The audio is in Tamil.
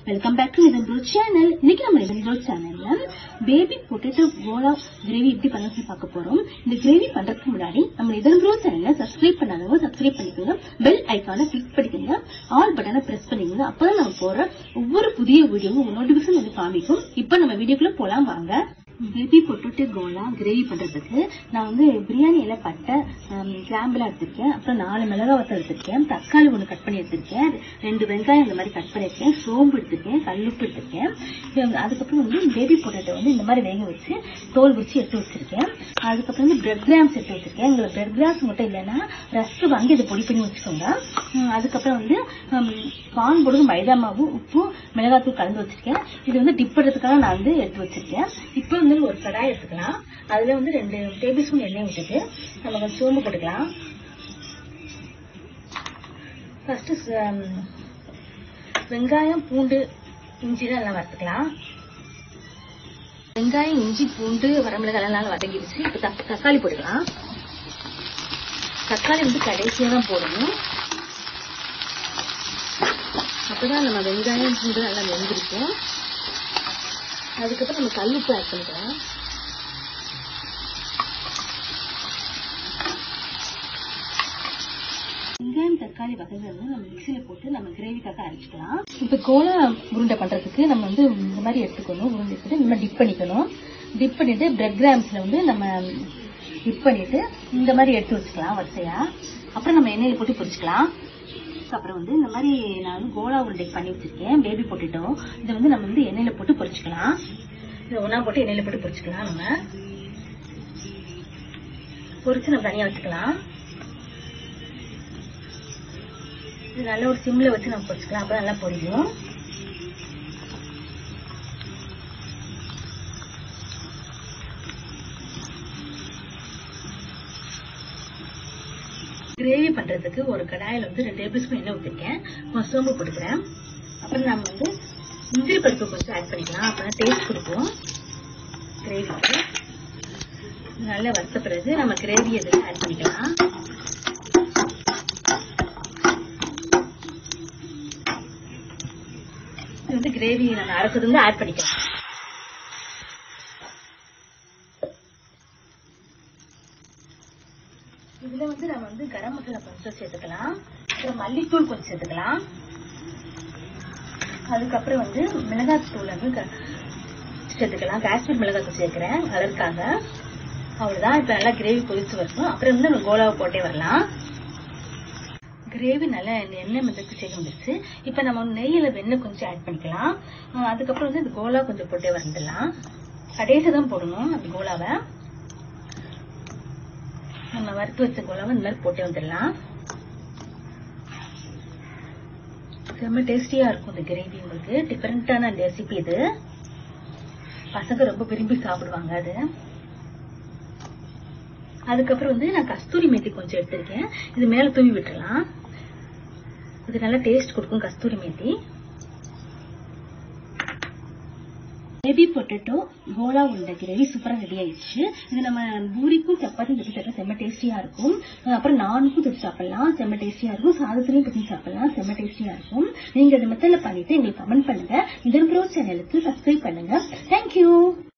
வெல்கம் பேக் டு இதன் ப்ரோ சேனல் இன்னைக்கு நம்ம இதன் ப்ரோ சேனல்ல பேபி பொட்டேட்டோ கோலா கிரேவி எப்படி பண்ணி பார்க்க போறோம் இந்த கிரேவி பண்றதுக்கு முன்னாடி நம்ம இதன் ப்ரோ சேனல்ல சப்ஸ்கிரைப் பண்ணாதவங்க சப்ஸ்கிரைப் பண்ணிக்கோங்க பெல் ஐக்கானை கிளிக் பண்ணிக்கோங்க ஆல் பட்டனை பிரஸ் பண்ணிக்கோங்க அப்பதான் நம்ம போற ஒவ்வொரு புதிய வீடியோவும் நோட்டிபிகேஷன் வந்து காமிக்கும் இப்போ நம்ம வீடியோக்குள்ள போலாம் வாங்க பேபி பொட்டோட்டோ கோலா கிரேவி பண்றதுக்கு நான் வந்து பிரியாணி இலை பட்டை ஹம், கிராம்பெல்லாம் எடுத்திருக்கேன் அப்புறம் நாலு மிளகா வத்தல் எடுத்திருக்கேன் தக்காளி ஒன்று கட் பண்ணி எடுத்திருக்கேன் ரெண்டு வெங்காயம் இந்த மாதிரி கட் பண்ணியிருக்கேன் சோம்பு எடுத்திருக்கேன் கல்லுப்பு எடுத்திருக்கேன் இது அதுக்கப்புறம் வந்து பேபி பொட்டேட்டோ வந்து இந்த மாதிரி வேக வச்சு தோல் வச்சு எடுத்து வச்சிருக்கேன் அதுக்கப்புறம் வந்து பிரெட் கிராம்ஸ் எடுத்து வச்சிருக்கேன் உங்களுக்கு பிரெட் கிராம்ஸ் மட்டும் இல்லைன்னா ரஸ்க் வாங்கி இதை பொடி பண்ணி வச்சுக்கோங்க ஹம், அதுக்கப்புறம் வந்து கான் பொழுது மைதா மாவு உப்பு மிளகாத்தூள் கலந்து வச்சிருக்கேன் இது வந்து டிப் பண்ணுறதுக்காக நான் வந்து எடுத்து வச்சிருக்கேன் இப்போ வந்து ஒரு கடாய் எடுத்துக்கலாம் அதுல வந்து ரெண்டு டேபிள் ஸ்பூன் எண்ணெய் விட்டுட்டு நம்ம கொஞ்சம் சோம்பு போட்டுக்கலாம் ஃபர்ஸ்ட் வெங்காயம் பூண்டு இஞ்சி தான் எல்லாம் வறுத்துக்கலாம் வெங்காயம் இஞ்சி பூண்டு வரமிளகாய் எல்லாம் வதங்கிடுச்சு இப்போ தக்- தக்காளி போட்டுக்கலாம் தக்காளி வந்து கடைசியாக தான் போடணும் அப்பதான் நம்ம வெங்காயம் பூண்டு நல்லா வெந்திருக்கும் அதுக்கப்புறம் நம்ம கல்லுப்பு ஆட் பண்ணிக்கலாம் வெங்காயம் தக்காளி வகைகள் வந்து நம்ம மிக்சியில போட்டு நம்ம கிரேவிக்காக அரைச்சிக்கலாம் இப்போ கோலா உருண்டை பண்றதுக்கு நம்ம வந்து இந்த மாதிரி எடுத்துக்கணும் உருண்டை எடுத்துட்டு இந்த மாதிரி டிப் பண்ணிக்கணும் டிப் பண்ணிட்டு பிரெட் கிராம்ஸ்ல வந்து நம்ம டிப் பண்ணிட்டு இந்த மாதிரி எடுத்து வச்சுக்கலாம் வரிசையா அப்புறம் நம்ம எண்ணெயில போட்டு பொரிச்சுக்கலாம் அப்புறம் வந்து இந்த மாதிரி நான் வந்து கோலா உருண்டை பண்ணி வச்சிருக்கேன் பேபி போட்டுட்டோம் இதை வந்து நம்ம வந்து எண்ணெயில போட்டு பொரிச்சுக்கலாம் இதை ஒண்ணா போட்டு எண்ணெயில போட்டு பொரிச்சுக்கலாம் நம்ம பொரிச்சு நம்ம தனியா வச்சுக்கலாம் இது நல்ல ஒரு சிம்ல வச்சு நம்ம பொரிச்சுக்கலாம் அப்ப நல்லா பொரியும் கிரேவி பண்றதுக்கு ஒரு கடாயில வந்து ரெண்டு டேபிள் ஸ்பூன் எண்ணெய் ஊற்றிருக்கேன் கொஞ்சம் சோம்பு போட்டுக்கிறேன் அப்புறம் நம்ம வந்து முந்திரி பருப்பு கொஞ்சம் ஆட் பண்ணிக்கலாம் அப்பதான் டேஸ்ட் கொடுக்கும் கிரேவிக்கு நல்லா வறுத்த பிறகு நம்ம கிரேவி இதில் ஆட் பண்ணிக்கலாம் இது வந்து கிரேவி நம்ம அரைச்சது வந்து ஆட் பண்ணிக்கலாம் இதுல வந்து நம்ம வந்து கரம் மசாலா கொஞ்சம் சேர்த்துக்கலாம் அப்புறம் மல்லித்தூள் கொஞ்சம் சேர்த்துக்கலாம் அதுக்கப்புறம் வந்து மிளகாய் தூள் வந்து க- சேர்த்துக்கலாம் காஷ்மீர் மிளகாய் தூள் சேர்க்கிறேன் கலருக்காக அவ்வளவுதான் இப்ப நல்லா கிரேவி கொதிச்சு வரணும் அப்புறம் வந்து நம்ம கோலாவை போட்டே வரலாம் கிரேவி நல்லா எண்ணெய் எண்ணெய் மிதக்கு சேர்க்க வந்துருச்சு இப்ப நம்ம நெய்யில வெண்ணெய் கொஞ்சம் ஆட் பண்ணிக்கலாம் அஹ் அதுக்கப்புறம் வந்து இந்த கோலா கொஞ்சம் போட்டே வந்துடலாம் கடைசி தான் போடணும் அந்த கோலாவை நம்ம வறுத்து வச்ச கோலாவை இந்த மாதிரி போட்டே வந்துடலாம் செம்ம டேஸ்டியா இருக்கும் இந்த கிரேவி உங்களுக்கு டிஃபரெண்டான ரெசிபி இது பசங்க ரொம்ப விரும்பி சாப்பிடுவாங்க அது அதுக்கப்புறம் வந்து நான் கஸ்தூரி மேத்தி கொஞ்சம் எடுத்திருக்கேன் இது மேல தூவி விட்டுறலாம் இது நல்லா டேஸ்ட் கொடுக்கும் கஸ்தூரி மேத்தி பேபி பொட்டேட்டோ கோலா உருண்டை கிரேவி சூப்பரா ரெடி ஆயிடுச்சு இது நம்ம பூரிக்கும் சப்பாத்தி தொட்டு சாப்பிட்டா செம்ம டேஸ்டியா இருக்கும் அஹ் அப்புறம் நானுக்கும் தொட்டு சாப்பிடலாம் செம்ம டேஸ்டியா இருக்கும் சாதத்துலயும் தொட்டு சாப்பிடலாம் செம்ம டேஸ்டியா இருக்கும் நீங்க இந்த மெத்தட்ல பண்ணிட்டு எங்களுக்கு கமெண்ட் பண்ணுங்க இதன் ப்ரோ சேனலுக்கு சப்ஸ்கிரைப் பண்ணுங்க தேங்க்யூ